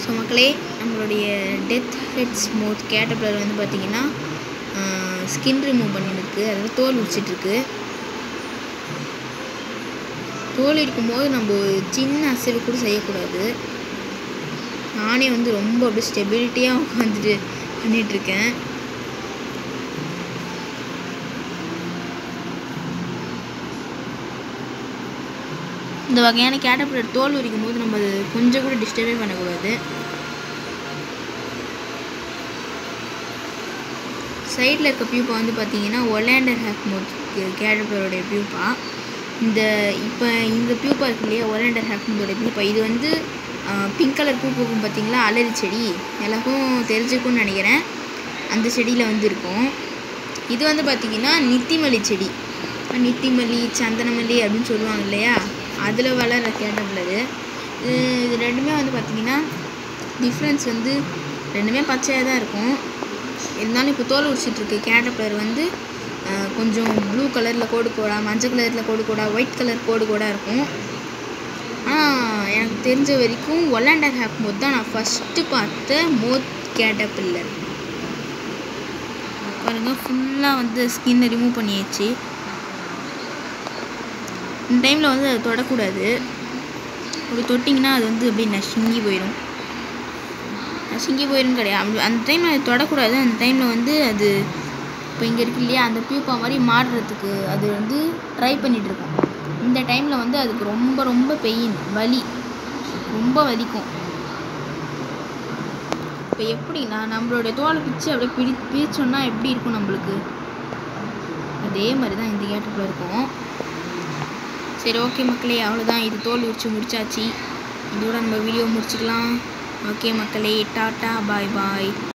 மக்களே நம்மளுடைய death heads மோத் கேட்டபிளர் வந்து பார்த்தீங்கன்னா ஸ்கின் ரிமூவ் பண்ணிருக்கு அதாவது தோல் உரிச்சிட்ருக்கு தோல் இருக்கும்போது நம்ம ஒரு சின்ன அசைவு கூட செய்யக்கூடாது நானே வந்து ரொம்ப அப்படியே ஸ்டெபிலிட்டியாக உட்காந்துட்டு பண்ணிகிட்ருக்கேன் இந்த வகையான கேட்டபிளர் தோல் உரிக்கும் போது நம்ம அது கொஞ்சம் கூட டிஸ்டர்பே பண்ணக்கூடாது சைடில் இருக்க பியூப்பா வந்து பார்த்தீங்கன்னா ஒலாண்டர் ஹேஃப் மோட் கேட்டபிளருடைய பியூப்பா இந்த இப்போ இந்த பியூப்பா இருக்கு இல்லையா ஒலாண்டர் ஹேஃப் மோட்டோட பியூப்பா இது வந்து பிங்க் கலர் பூ பூக்கும் பார்த்தீங்களா அலரி செடி எல்லாருக்கும் தெரிஞ்சுக்கும்னு நினைக்கிறேன் அந்த செடியில் வந்து இருக்கும் இது வந்து பார்த்திங்கன்னா நித்திமல்லி செடி நித்திமல்லி சந்தனமல்லி அப்படின்னு சொல்லுவாங்க இல்லையா அதில் வளர்கிற கேட்டபிளரு இது ரெண்டுமே வந்து பார்த்திங்கன்னா டிஃப்ரென்ஸ் வந்து ரெண்டுமே பச்சையாக தான் இருக்கும் இருந்தாலும் இப்போ தோல் உரிச்சிட்ருக்கு கேட்டபிளர் வந்து கொஞ்சம் ப்ளூ கலரில் கோடு கோடா மஞ்சள் கலரில் கோடு கோடா ஒயிட் கலர் கோடு கோடா இருக்கும் ஆனால் எனக்கு தெரிஞ்ச வரைக்கும் ஒல்லாண்டர் ஹேப் மோத் தான் நான் ஃபஸ்ட்டு பார்த்த மோத் கேட்டபில்லர் பாருங்கள் ஃபுல்லாக வந்து ஸ்கின்னை ரிமூவ் பண்ணியாச்சு இந்த டைமில் வந்து அதை தொடக்கூடாது அப்படி தொட்டிங்கன்னா அது வந்து அப்படியே நசுங்கி போயிடும் நசுங்கி போயிடும் கிடையாது அந்த டைமில் அது தொடக்கூடாது அந்த டைமில் வந்து அது இப்போ இங்கே இருக்கு இல்லையா அந்த பியூப்பா மாதிரி மாறுறதுக்கு அது வந்து ட்ரை பண்ணிகிட்ருக்கோம் இந்த டைமில் வந்து அதுக்கு ரொம்ப ரொம்ப பெயின் வலி ரொம்ப வலிக்கும் இப்போ எப்படின்னா நம்மளுடைய தோலை பிச்சு அப்படியே பிடி பிரிச்சோன்னா எப்படி இருக்கும் நம்மளுக்கு அதே மாதிரி தான் இந்த கேட்டப்பில் இருக்கும் சரி ஓகே மக்களே அவ்வளோதான் இது தோல் உரிச்சு முடிச்சாச்சு இதோட நம்ம வீடியோ முடிச்சுக்கலாம் ஓகே மக்களே டாட்டா பாய் பாய்